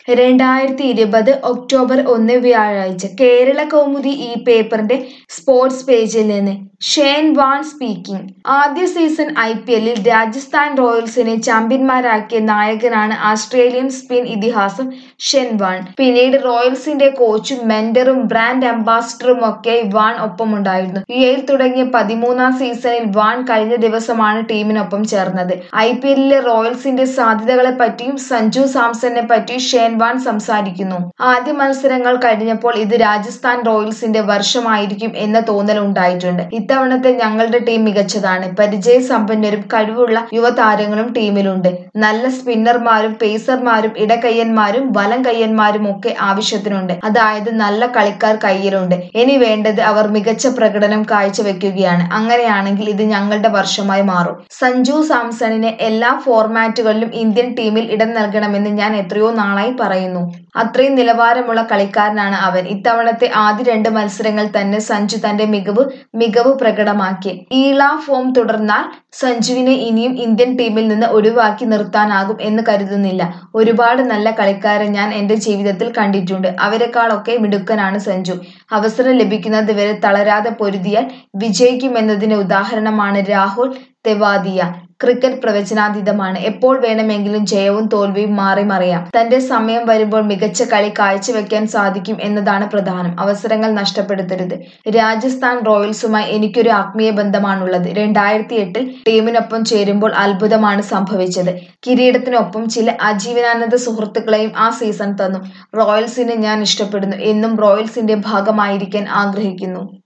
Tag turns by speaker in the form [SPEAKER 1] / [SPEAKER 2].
[SPEAKER 1] രണ്ടായിരത്തി ഇരുപത് ഒക്ടോബർ ഒന്ന് വ്യാഴാഴ്ച കേരള കൗമുദി ഈ പേപ്പറിന്റെ സ്പോർട്സ് പേജിൽ നിന്ന് ഷെയ്ൻ വാൺ സ്പീക്കിംഗ് ആദ്യ സീസൺ ഐ പി എല്ലിൽ രാജസ്ഥാൻ റോയൽസിനെ ചാമ്പ്യന്മാരാക്കിയ നായകനാണ് ആസ്ട്രേലിയൻ സ്പിൻ ഇതിഹാസം ഷെൻ വാൺ പിന്നീട് റോയൽസിന്റെ കോച്ചും മെന്ററും ബ്രാൻഡ് അംബാസിഡറും ഒക്കെ വാൺ ഒപ്പമുണ്ടായിരുന്നു യു എയിൽ തുടങ്ങിയ പതിമൂന്നാം സീസണിൽ വാൺ കഴിഞ്ഞ ദിവസമാണ് ടീമിനൊപ്പം ചേർന്നത് ഐ പി എല്ലിലെ റോയൽസിന്റെ സാധ്യതകളെ പറ്റിയും സഞ്ജു സാംസണിനെ പറ്റിയും ഷെൻ വാൺ സംസാരിക്കുന്നു ആദ്യ മത്സരങ്ങൾ കഴിഞ്ഞപ്പോൾ ഇത് രാജസ്ഥാൻ റോയൽസിന്റെ വർഷമായിരിക്കും എന്ന തോന്നൽ ഉണ്ടായിട്ടുണ്ട് ഇത്തവണത്തെ ഞങ്ങളുടെ ടീം മികച്ചതാണ് പരിചയസമ്പന്നരും കഴിവുള്ള യുവതാരങ്ങളും ടീമിലുണ്ട് നല്ല സ്പിന്നർമാരും പേസർമാരും ഇടകയ്യന്മാരും വലം കയ്യന്മാരും ഒക്കെ ആവശ്യത്തിനുണ്ട് അതായത് നല്ല കളിക്കാർ കയ്യിലുണ്ട് ഇനി വേണ്ടത് അവർ മികച്ച പ്രകടനം കാഴ്ചവെക്കുകയാണ് അങ്ങനെയാണെങ്കിൽ ഇത് ഞങ്ങളുടെ വർഷമായി മാറും സഞ്ജു സാംസണിനെ എല്ലാ ഫോർമാറ്റുകളിലും ഇന്ത്യൻ ടീമിൽ ഇടം നൽകണമെന്ന് ഞാൻ എത്രയോ നാളായി പറയുന്നു അത്രയും നിലവാരമുള്ള കളിക്കാരനാണ് അവൻ ഇത്തവണത്തെ ആദ്യ രണ്ട് മത്സരങ്ങൾ തന്നെ സഞ്ജു തന്റെ മികവ് മികവ് പ്രകടമാക്കി ഈള ഫോം തുടർന്നാൽ സഞ്ജുവിനെ ഇനിയും ഇന്ത്യൻ ടീമിൽ നിന്ന് ഒഴിവാക്കി നിർത്താനാകും എന്ന് കരുതുന്നില്ല ഒരുപാട് നല്ല കളിക്കാരെ ഞാൻ എന്റെ ജീവിതത്തിൽ കണ്ടിട്ടുണ്ട് അവരെക്കാളൊക്കെ മിടുക്കനാണ് സഞ്ജു അവസരം ലഭിക്കുന്നത് വരെ തളരാതെ പൊരുതിയാൽ വിജയിക്കുമെന്നതിന് ഉദാഹരണമാണ് രാഹുൽ തെവാദിയ ക്രിക്കറ്റ് പ്രവചനാതീതമാണ് എപ്പോൾ വേണമെങ്കിലും ജയവും തോൽവിയും മാറി മറിയാം തന്റെ സമയം വരുമ്പോൾ മികച്ച കളി കാഴ്ചവെക്കാൻ സാധിക്കും എന്നതാണ് പ്രധാനം അവസരങ്ങൾ നഷ്ടപ്പെടുത്തരുത് രാജസ്ഥാൻ റോയൽസുമായി എനിക്കൊരു ആത്മീയ ബന്ധമാണുള്ളത് രണ്ടായിരത്തി എട്ടിൽ ടീമിനൊപ്പം ചേരുമ്പോൾ അത്ഭുതമാണ് സംഭവിച്ചത് കിരീടത്തിനൊപ്പം ചില അജീവനാനന്ദ സുഹൃത്തുക്കളെയും ആ സീസൺ തന്നു റോയൽസിനെ ഞാൻ ഇഷ്ടപ്പെടുന്നു എന്നും റോയൽസിന്റെ ഭാഗമായിരിക്കാൻ ആഗ്രഹിക്കുന്നു